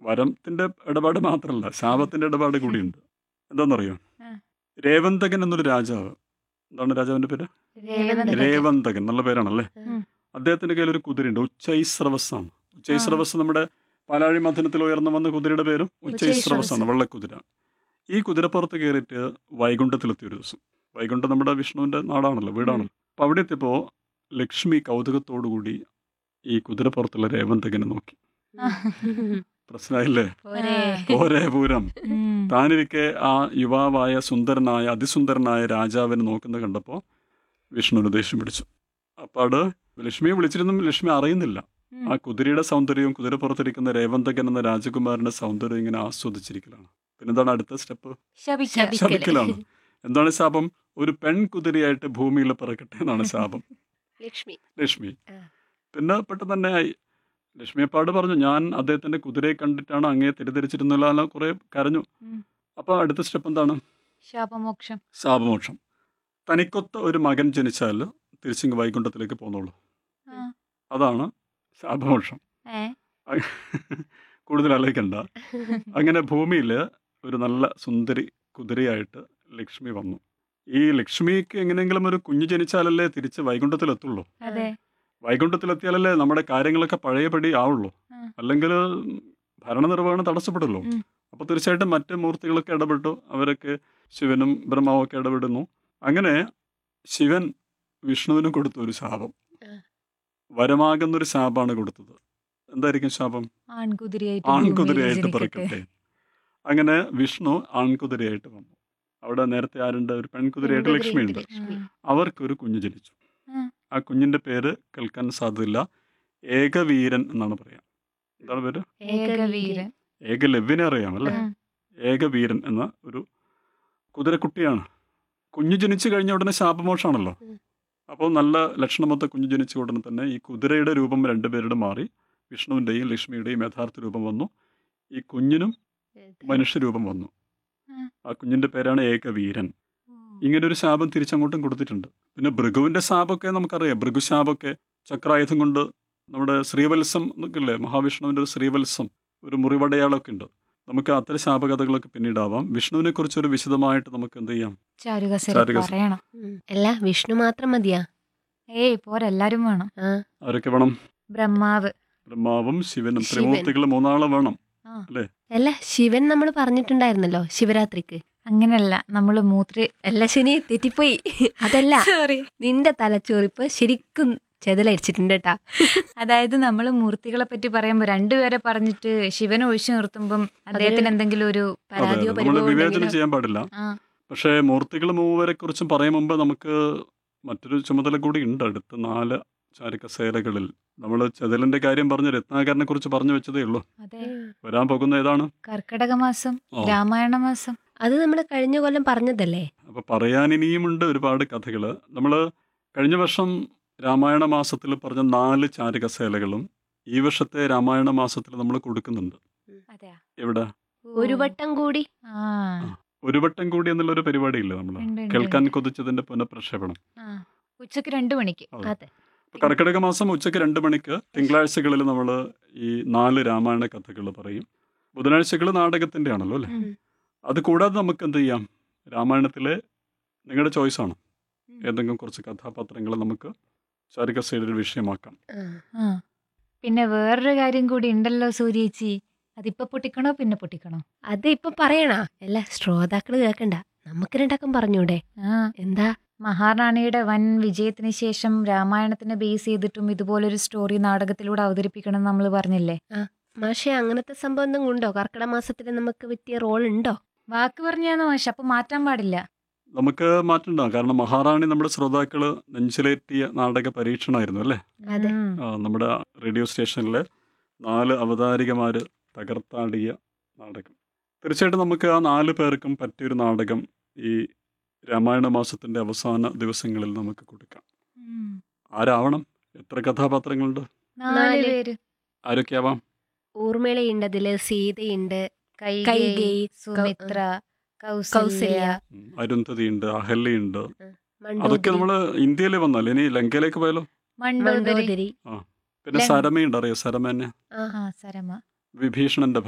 വരത്തിന്റെ ഇടപാട് മാത്രമല്ല ശാപത്തിന്റെ ഇടപാട് കൂടിയുണ്ട് എന്താണെന്നറിയോ ആ. രേവന്തകൻ എന്നൊരു രാജാവ് എന്താണ് രാജാവിന്റെ പേര് രേവന്തകൻ. രേവന്തകൻ നല്ല പേരാണല്ലേ ഉം. അദ്ദേഹത്തിന്റെ കയ്യിൽ ഒരു കുതിരയുണ്ട് ഉച്ചൈസ്രവസ് ആണ് ഉച്ചൈസ്രവസ് നമ്മുടെ പാലാഴി മഥനത്തിൽ ഉയർന്നു വന്ന കുതിരയുടെ പേരും ഉച്ചൈസ്രവസ് ആണ് വെള്ളക്കുതിര ഈ കുതിരപ്പുറത്ത് കയറിയിട്ട് വൈകുണ്ഠത്തിലെത്തിയ ഒരു ദിവസം വൈകുണ്ഠം നമ്മുടെ വിഷ്ണുവിന്റെ നാടാണല്ലോ വീടാണല്ലോ അപ്പൊ അവിടെ എത്തിയപ്പോ ലക്ഷ്മി കൗതുകത്തോടുകൂടി ഈ കുതിരപ്പുറത്തുള്ള രേവന്തകനെ നോക്കി പ്രശ്നമായില്ലേ പോരെ. പോരേ പൂരം ഉം. താനിരിക്കെ ആ യുവാവായ സുന്ദരനായ അതിസുന്ദരനായ രാജാവിനെ നോക്കുന്നത് കണ്ടപ്പോൾ വിഷ്ണുവിന് ദേഷ്യം പിടിച്ചു അപ്പാട് ലക്ഷ്മിയെ വിളിച്ചിരുന്നും ലക്ഷ്മി അറിയുന്നില്ല ഉം. ആ കുതിരയുടെ സൗന്ദര്യവും കുതിര പുറത്തിരിക്കുന്ന രേവന്തകൻ എന്ന രാജകുമാരന്റെ സൗന്ദര്യം ഇങ്ങനെ ആസ്വദിച്ചിരിക്കലാണ് പിന്നെന്താണ് അടുത്ത സ്റ്റെപ്പ് ശപിക്കൽ. ശപിക്കലാണ് എന്താണ് ശാപം ഒരു പെൺകുതിരയായിട്ട് ഭൂമിയിൽ പിറക്കട്ടെ എന്നാണ് ശാപം ലക്ഷ്മി ലക്ഷ്മി ആ. പിന്നെ പെട്ടെന്ന് തന്നെ ആയി ലക്ഷ്മിയപ്പാട് പറഞ്ഞു ഞാൻ അദ്ദേഹത്തിന്റെ കുതിരയെ കണ്ടിട്ടാണ് അങ്ങേ തെറ്റിദ്ധരിച്ചിരുന്നില്ല കുറെ കരഞ്ഞു ഉം. അപ്പൊ അടുത്ത സ്റ്റെപ്പ് എന്താണ് ശാപമോക്ഷം ശാപമോക്ഷം തനിക്കൊത്ത ഒരു മകൻ ജനിച്ചാൽ തിരിച്ചിങ് വൈകുണ്ഠത്തിലേക്ക് പോന്നോളൂ ആ. അതാണ് ശാപമോക്ഷം ഏ കൂടുതൽ ആലോചിക്കണ്ട അങ്ങനെ ഭൂമിയിൽ ഒരു നല്ല സുന്ദരി കുതിരയായിട്ട് ലക്ഷ്മി വന്നു ഈ ലക്ഷ്മിക്ക് എങ്ങനെയെങ്കിലും ഒരു കുഞ്ഞ് ജനിച്ചാലല്ലേ തിരിച്ച് വൈകുണ്ഠത്തിലെത്തുള്ളൂ അതെ വൈകുണ്ഠത്തിലെത്തിയാലല്ലേ നമ്മുടെ കാര്യങ്ങളൊക്കെ പഴയപടി ആവുള്ളൂ ആ. അല്ലെങ്കിൽ ഭരണനിർവഹണം തടസ്സപ്പെടുള്ളൂ ഉം. അപ്പോൾ തീർച്ചയായിട്ടും മറ്റ് മൂർത്തികളൊക്കെ ഇടപെട്ടു അവരൊക്കെ ശിവനും ബ്രഹ്മാവും ഒക്കെ ഇടപെടുന്നു അങ്ങനെ ശിവൻ വിഷ്ണുവിന് കൊടുത്ത ഒരു ശാപം ആ. വരമാകുന്നൊരു ശാപമാണ് കൊടുത്തത് എന്തായിരിക്കും ശാപം ആൺകുതിരയായിട്ട് ആൺകുതിരയായിട്ട് ഭൂമിയിൽ പിറക്കട്ടെ ജനിക്കട്ടെ. അങ്ങനെ വിഷ്ണു ആൺകുതിരയായിട്ട് വന്നു അവിടെ നേരത്തെ ആരുണ്ട് ഒരു പെൺകുതിരയായിട്ട് ലക്ഷ്മിയുണ്ട് ലക്ഷ്മി അവർക്കൊരു കുഞ്ഞ് ജനിച്ചു ആ. ആ കുഞ്ഞിന്റെ പേര് കേൾക്കാൻ സാധ്യതയില്ല ഏകവീരൻ എന്നാണ് പറയാം എന്താണ് പേര് ഏകവീരൻ ഏകലവ്യനെ അറിയാം അല്ലേ ഉം. ഏകവീരൻ എന്ന ഒരു കുതിരക്കുട്ടിയാണ് കുഞ്ഞ് ജനിച്ചു കഴിഞ്ഞ ഉടനെ ശാപമോഷാണല്ലോ ഉം. അപ്പോൾ നല്ല ലക്ഷണമൊത്ത കുഞ്ഞ് ജനിച്ച ഉടനെ തന്നെ ഈ കുതിരയുടെ രൂപം രണ്ടുപേരുടെ മാറി വിഷ്ണുവിൻ്റെയും ലക്ഷ്മിയുടെയും യഥാർത്ഥ രൂപം വന്നു ഈ കുഞ്ഞിനും മനുഷ്യരൂപം വന്നു ഉം. ആ കുഞ്ഞിന്റെ പേരാണ് ഏകവീരൻ ഇങ്ങനെ ഒരു ശാപം തിരിച്ചങ്ങോട്ടും കൊടുത്തിട്ടുണ്ട് പിന്നെ ഭൃഗുവിന്റെ ശാപമൊക്കെ നമുക്കറിയാം ഭൃഗുശാപമൊക്കെ ചക്രായുധം കൊണ്ട് നമ്മുടെ ശ്രീവത്സം എന്നൊക്കെ ഇല്ലേ മഹാവിഷ്ണുവിന്റെ ഒരു ശ്രീവത്സം ഒരു മുറിവടയാളമൊക്കെ ഉണ്ട് നമുക്ക് അത്തരം ശാപകഥകളൊക്കെ പിന്നീടാവാം വിഷ്ണുവിനെ കുറിച്ച് ഒരു വിശദമായിട്ട് നമുക്ക് എന്ത് ചെയ്യാം ചാരുകസര ചാരുകസ- പറയണം ഉം. അല്ല വിഷ്ണു മാത്രം മതിയാ ഏയ് പോരെല്ലാരും വേണം ആ ആരൊക്കെ വേണം ബ്രഹ്മാവ് ബ്രഹ്മാവും ശിവനും ശിവൻ. ത്രിമൂർത്തികൾ മൂന്നാളെ വേണം ആ. അല്ല ശിവൻ നമ്മൾ പറഞ്ഞിട്ടുണ്ടായിരുന്നല്ലോ ശിവരാത്രിക്ക് അങ്ങനല്ല നമ്മള് മൂത്രി അല്ല ശനി തെറ്റിപ്പോയി അതല്ല സോറി നിന്റെ തലച്ചോറിപ്പ് ശരിക്കും ചെതലരിച്ചിട്ടുണ്ട് കേട്ടാ അതായത് നമ്മൾ മൂർത്തികളെ പറ്റി പറയുമ്പോൾ രണ്ടുപേരെ പറഞ്ഞിട്ട് ശിവനെ ഒഴിച്ചു നിർത്തുമ്പം അദ്ദേഹത്തിന് എന്തെങ്കിലും ഒരു അതെ പരാതിയോ നമ്മൾ പരിഭവോ വിവേചനം ഉണ്ടെങ്കിലോ ചെയ്യാൻ പാടില്ല ആ പക്ഷേ മൂർത്തികൾ മൂവരെ കുറിച്ചും പറയും മുമ്പ് നമുക്ക് മറ്റൊരു ചുമതല കൂടി ഉണ്ട് അടുത്ത നാല് ചാരിക്കസേരകളിൽ നമ്മൾ ചെതലിന്റെ കാര്യം പറഞ്ഞ് രത്നാകരനെ കുറിച്ച് പറഞ്ഞു വെച്ചതേ ഉള്ളൂ അതെ വരാൻ പോകുന്ന ഏതാണ് കർക്കിടക മാസം ഓ. രാമായണ മാസം അത് നമ്മൾ കഴിഞ്ഞ കൊല്ലം പറഞ്ഞതല്ലേ അപ്പൊ പറയാൻ ഇനിയുമുണ്ട് ഒരുപാട് കഥകൾ നമ്മൾ കഴിഞ്ഞ വർഷം രാമായണ മാസത്തിൽ പറഞ്ഞ നാല് ചാരികസേലകളും ഈ വർഷത്തെ രാമായണ മാസത്തിൽ നമ്മൾ കൊടുക്കുന്നുണ്ട് അതെയാ എവിടെ ഒരു വട്ടം കൂടി ആ ഒരു വട്ടം കൂടി എന്നുള്ള ഒരു പരിപാടിയില്ല നമ്മൾ ഉണ്ട്, ഉണ്ട്, കേൾക്കാൻ ഉണ്ട്. കൊതിച്ചതിന്റെ പുനഃപ്രക്ഷേപണം ആ. ഉച്ചക്ക് രണ്ടു മണിക്ക് അതെ. അതെ ഇപ്പൊ കർക്കിടക മാസം ഉച്ചയ്ക്ക് രണ്ട് മണിക്ക് തിങ്കളാഴ്ചകളിൽ നമ്മൾ ഈ നാല് രാമായണ കഥകൾ പറയും ബുധനാഴ്ചകൾ നാടകത്തിന്റെ ആണല്ലോ അല്ലേ ഉം. അത് കൂടാതെ നമുക്ക് എന്ത് ചെയ്യാം രാമായണത്തിലെ നിങ്ങളുടെ ചോയ്സാണ് ഉം. ഏതെങ്കിലും കുറച്ച് കഥാപാത്രങ്ങൾ നമുക്ക് ചാരികസേനയുടെ വിഷയമാക്കാം ആ. ആ പിന്നെ വേറൊരു കാര്യം കൂടി ഉണ്ടല്ലോ സൂര്യേച്ചി അതിപ്പോ പൊട്ടിക്കണോ പിന്നെ പൊട്ടിക്കണോ അത് ഇപ്പൊ പറയണ അല്ല ശ്രോതാക്കള് കേക്കണ്ട നമുക്ക് രണ്ടാക്കും പറഞ്ഞൂടെ ആ എന്താ മഹാറാണിയുടെ വൻ വിജയത്തിന് ശേഷം രാമായണത്തിനെ ബേസ് ചെയ്തിട്ടും ഇതുപോലൊരു സ്റ്റോറി നാടകത്തിലൂടെ അവതരിപ്പിക്കണം എന്ന് നമ്മൾ പറഞ്ഞില്ലേ മാഷെ അങ്ങനത്തെ സംഭവം എന്തെങ്കിലും ഉണ്ടോ കർക്കിടക മാസത്തിൽ നമുക്ക് പറ്റിയ റോൾ ഉണ്ടോ വാക്ക് പറഞ്ഞാന്ന് മാഷ അപ്പൊ മാറ്റാൻ പാടില്ല നമുക്ക് മാറ്റണ്ടാവും കാരണം മഹാറാണി നമ്മുടെ ശ്രോതാക്കൾ നെഞ്ചിലേറ്റിയ നാടക പരീക്ഷണമായിരുന്നു അല്ലേ അതെ. ഉം. ആ, നമ്മുടെ റേഡിയോ സ്റ്റേഷനിലെ നാല് അവതാരികമാര് തകർത്താടിയ നാടകം തീർച്ചയായിട്ടും നമുക്ക് ആ നാല് പേർക്കും പറ്റിയൊരു നാടകം ഈ രാമായണ മാസത്തിന്റെ അവസാന ദിവസങ്ങളിൽ നമുക്ക് കൊടുക്കാം ഉം. ആരാവണം എത്ര കഥാപാത്രങ്ങളുണ്ട് നാല് നാല്. പേര് ഊർമിളയുണ്ട് അതില് സീതയുണ്ട് കൈകേയി കൈകേയി, സുമിത്ര കൗസല്യ കൗസല്യ ഉം, അരുന്ധതിയുണ്ട് അഹല്യയുണ്ട് അതൊക്കെ മണ്ടോദരി, നമ്മൾ ഇന്ത്യയിൽ വന്നാൽ ഇനി ലങ്കയിലേക്ക് പോയാലോ മണ്ടോദരി മണ്ടോദരി പിന്നെ ലങ്ക. സരമയുണ്ട് അറിയോ സരമ തന്നെ ആ ആ സരമ വിഭീഷണന്റെ